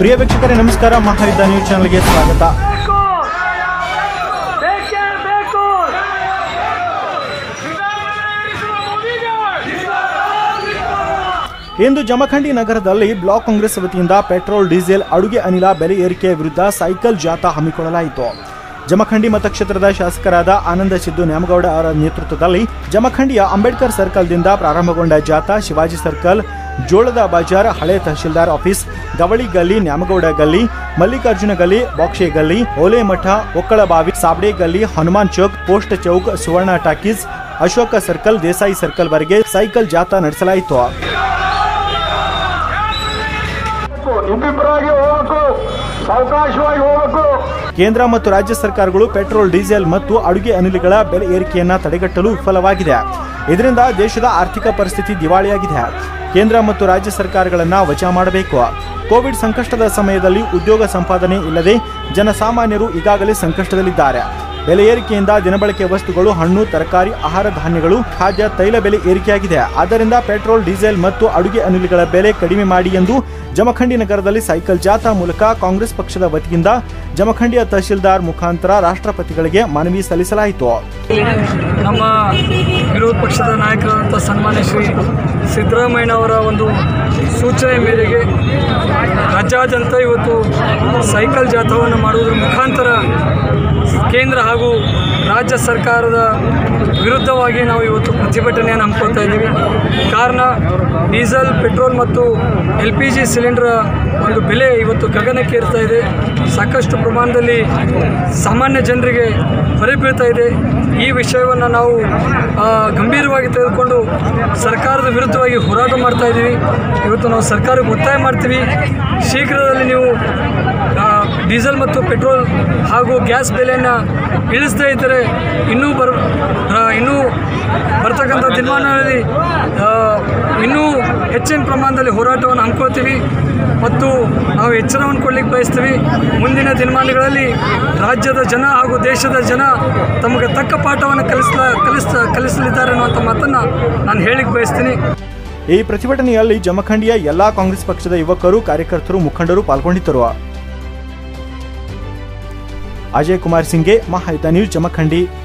ಪ್ರಿಯ ವೀಕ್ಷಕರೇ ನಮಸ್ಕಾರ ಮಹಾಯುದ್ಧ ನ್ಯೂಸ್ ಚಾನಲ್ಗೆ ಸ್ವಾಗತ ಬೇಕು ಬೇಕೇ ಬೇಕು ಇಂದು ಜಮಖಂಡಿ ನಗರದಲ್ಲಿ ಬ್ಲಾಕ್ ಕಾಂಗ್ರೆಸ್ ವತಿಯಿಂದ ಪೆಟ್ರೋಲ್ ಡೀಸೆಲ್ ಅಡುಗೆ ಅನಿಲ ಬೆಲೆ ಏರಿಕೆ ವಿರುದ್ಧ ಸೈಕಲ್ ಜಾಥಾ ಹಮ್ಮಿಕೊಳ್ಳಲಾಯಿತು ಜಮಖಂಡಿ ಮತಕ್ಷೇತ್ರದ ಶಾಸಕರಾದ ಆನಂದ ಸಿದ್ದು ನ್ಯಾಮಗೌಡ ಅವರ ನೇತೃತ್ವದಲ್ಲಿ ಜಮಖಂಡಿಯ ಅಂಬೇಡ್ಕರ್ ಸರ್ಕಲ್ದಿಂದ ಪ್ರಾರಂಭಗೊಂಡ ಜಾಥಾ ಶಿವಾಜಿ ಸರ್ಕಲ್ ಜೋಳದ ಬಜಾರ್ ಹಳೆ ತಹಶೀಲ್ದಾರ್ ಆಫೀಸ್ ಗವಳಿ ಗಲ್ಲಿ ನ್ಯಾಮಗೌಡ ಗಲ್ಲಿ ಮಲ್ಲಿಕಾರ್ಜುನ ಗಲ್ಲಿ ಬಾಕ್ಷೆ ಗಲ್ಲಿ ಓಲೆಮಠ Okkalabavi Sabde Galli Hanuman Chowk post Chowk Suvarna talkies Ashoka circle Desai circle ವರೆಗೆ ಸೈಕಲ್ ಜಾಥಾ ನಡೆಸಲಾಯಿತು ನಿಮ್ಮಿಬ್ಬರಾಗಿ ಹೋಗ್ಬೇಕು ಸಾವಕಾಶವಾಗಿ ಹೋಗ್ಬೇಕು ಕೇಂದ್ರ ಮತ್ತು ರಾಜ್ಯ ಸರ್ಕಾರಗಳು ಪೆಟ್ರೋಲ್ ಡೀಸೆಲ್ ಮತ್ತು ಅಡುಗೆ ಅನಿಲಗಳ ಬೆಲೆ ಏರಿಕೆಯನ್ನ ತಡೆಗಟ್ಟಲು ವಿಫಲವಾಗಿದೆ ಇದರಿಂದ ದೇಶದ ಆರ್ಥಿಕ ಪರಿಸ್ಥಿತಿ ದಿವಾಳಿಯಾಗಿದೆ ಕೇಂದ್ರ ಮತ್ತು ರಾಜ್ಯ ಸರ್ಕಾರಗಳನ್ನ ವಜಾ ಮಾಡಬೇಕು ಕೋವಿಡ್ ಸಂಕಷ್ಟದ ಸಮಯದಲ್ಲಿ ಉದ್ಯೋಗ ಸಂಪಾದನೆ ಇಲ್ಲದೆ ಜನಸಾಮಾನ್ಯರು ಈಗಾಗಲೇ ಸಂಕಷ್ಟದಲ್ಲಿದ್ದಾರೆ ಬೆಲೆ ಏರಿಕೆಯಿಂದ ದಿನಬಳಕೆ ವಸ್ತುಗಳು ಹಣ್ಣು ತರಕಾರಿ ಆಹಾರ ಧಾನ್ಯಗಳು ಖಾದ್ಯ ತೈಲ ಬೆಲೆ ಏರಿಕೆಯಾಗಿದೆ ಆದ್ದರಿಂದ ಪೆಟ್ರೋಲ್ ಡೀಸೆಲ್ ಮತ್ತು ಅಡುಗೆ ಅನಿಲಗಳ ಬೆಲೆ ಕಡಿಮೆ ಮಾಡಿ ಎಂದು ಜಮಖಂಡಿ ನಗರದಲ್ಲಿ ಸೈಕಲ್ ಜಾಥಾ ಮೂಲಕ ಕಾಂಗ್ರೆಸ್ ಪಕ್ಷದ ವತಿಯಿಂದ ಜಮಖಂಡಿಯ ತಹಶೀಲ್ದಾರ್ ಮುಖಾಂತರ ರಾಷ್ಟ್ರಪತಿಗಳಿಗೆ ಮನವಿ ಸಲ್ಲಿಸಲಾಯಿತು ನಮ್ಮ ವಿರೋಧ ಪಕ್ಷದ ನಾಯಕರಾದಂಥ ಸನ್ಮಾನ್ಯ ಶ್ರೀ ಸಿದ್ದರಾಮಯ್ಯನವರ ಒಂದು ಸೂಚನೆ ಮೇರೆಗೆ ರಾಜ್ಯಾದ್ಯಂತ ಇವತ್ತು ಸೈಕಲ್ ಜಾಥಾವನ್ನು ಮಾಡುವುದರ ಮುಖಾಂತರ ಕೇಂದ್ರ ಹಾಗೂ ರಾಜ್ಯ ಸರ್ಕಾರದ ವಿರುದ್ಧವಾಗಿ ನಾವು ಇವತ್ತು ಪ್ರತಿಭಟನೆಯನ್ನು ಹಮ್ಮಿಕೊಳ್ತಾ ಇದ್ದೀವಿ ಕಾರಣ ಡೀಸೆಲ್ ಪೆಟ್ರೋಲ್ ಮತ್ತು ಎಲ್ ಪಿ ಜಿ ಸಿಲಿಂಡರ್ ಒಂದು ಬೆಲೆ ಇವತ್ತು ಗಗನಕ್ಕೆ ಏರ್ತಾ ಇದೆ ಸಾಕಷ್ಟು ಪ್ರಮಾಣದಲ್ಲಿ ಸಾಮಾನ್ಯ ಜನರಿಗೆ ಹೊರೆ ಬೀಳ್ತಾ ಇದೆ ಈ ವಿಷಯವನ್ನು ನಾವು ಆ, ಗಂಭೀರವಾಗಿ ತೆಗೆದುಕೊಂಡು ಸರ್ಕಾರದ ವಿರುದ್ಧವಾಗಿ ಹೋರಾಟ ಮಾಡ್ತಾ ಇದ್ದೀವಿ ಇವತ್ತು ನಾವು ಸರ್ಕಾರಕ್ಕೆ ಒತ್ತಾಯ ಮಾಡ್ತೀವಿ ಶೀಘ್ರದಲ್ಲಿ ನೀವು ಆ, ಡೀಸೆಲ್ ಮತ್ತು ಪೆಟ್ರೋಲ್ ಹಾಗೂ ಗ್ಯಾಸ್ ಬೆಲೆಯನ್ನು ಇಳಿಸದೇ ಇದ್ದರೆ ಇನ್ನೂ ಬರ್ ಆ, ಇನ್ನೂ ಬರ್ತಕ್ಕಂಥ ದಿನಮಾನಗಳಲ್ಲಿ ಆ, ಇನ್ನೂ ಹೆಚ್ಚಿನ ಪ್ರಮಾಣದಲ್ಲಿ ಹೋರಾಟವನ್ನು ಹಮ್ಮಿಕೊಳ್ತೀವಿ ಮತ್ತು ನಾವು ಎಚ್ಚರವನ್ನು ಕೊಡಲಿಕ್ಕೆ ಬಯಸ್ತೀವಿ ಮುಂದಿನ ದಿನಮಾನಗಳಲ್ಲಿ ರಾಜ್ಯದ ಜನ ಹಾಗೂ ದೇಶದ ಜನ ತಮಗೆ ತಕ್ಕ ಪಾಠವನ್ನು ಕಲಿಸ್ಲ ಕಲಿಸ್ ಕಲಿಸಲಿದ್ದಾರೆ ಅನ್ನುವಂಥ ಮಾತನ್ನು ನಾನು ಹೇಳಿಕ್ಕೆ ಬಯಸ್ತೀನಿ ಈ ಪ್ರತಿಭಟನೆಯಲ್ಲಿ ಜಮಖಂಡಿಯ ಎಲ್ಲಾ ಕಾಂಗ್ರೆಸ್ ಪಕ್ಷದ ಯುವಕರು ಕಾರ್ಯಕರ್ತರು ಮುಖಂಡರು ಪಾಲ್ಗೊಂಡಿದ್ದರು ಅಜಯ್ ಕುಮಾರ್ ಸಿಂಗೆ ಮಹಾಯುತ ನ್ಯೂಸ್ ಜಮಖಂಡಿ